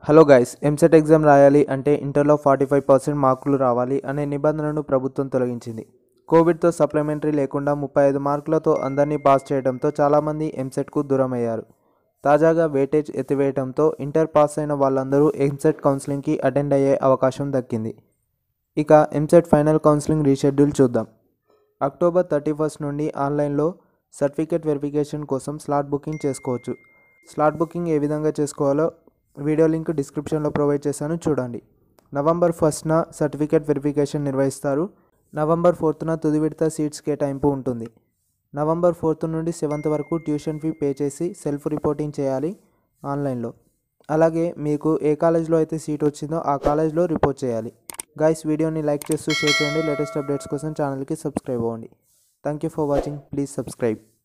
hello guys EAMCET exam రాయాలి అంటే ఇంటర్లో ఫార్టీ ఫైవ్ పర్సెంట్ మార్కులు రావాలి అనే నిబంధనను ప్రభుత్వం తొలగించింది కోవిడ్తో సప్లిమెంటరీ లేకుండా ముప్పై ఐదు మార్కులతో అందరినీ పాస్ చేయడంతో చాలామంది ఎంసెట్కు దూరమయ్యారు తాజాగా వెయిటేజ్ ఎత్తివేయడంతో ఇంటర్ పాస్ అయిన వాళ్ళందరూ ఎంసెట్ కౌన్సిలింగ్కి అటెండ్ అయ్యే అవకాశం దక్కింది ఇక ఎంసెట్ ఫైనల్ కౌన్సిలింగ్ రీషెడ్యూల్ చూద్దాం అక్టోబర్ థర్టీ ఫస్ట్ నుండి ఆన్లైన్లో సర్టిఫికేట్ వెరిఫికేషన్ కోసం స్లాట్ బుకింగ్ చేసుకోవచ్చు స్లాట్ బుకింగ్ ఏ విధంగా చేసుకోవాలో వీడియో లింక్ డిస్క్రిప్షన్లో ప్రొవైడ్ చేశాను చూడండి నవంబర్ ఫస్ట్న సర్టిఫికేట్ వెరిఫికేషన్ నిర్వహిస్తారు నవంబర్ ఫోర్త్న తుది విడత సీట్స్ కేటాయింపు ఉంటుంది నవంబర్ ఫోర్త్ నుండి సెవెంత్ వరకు ట్యూషన్ ఫీ పే చేసి సెల్ఫ్ రిపోర్టింగ్ చేయాలి ఆన్లైన్లో అలాగే మీకు ఏ కాలేజ్లో అయితే సీట్ వచ్చిందో ఆ కాలేజ్లో రిపోర్ట్ చేయాలి గైస్ వీడియోని లైక్ చేస్తూ షేర్ చేయండి లేటెస్ట్ అప్డేట్స్ కోసం ఛానల్కి సబ్స్క్రైబ్ అవ్వండి thank you for watching please subscribe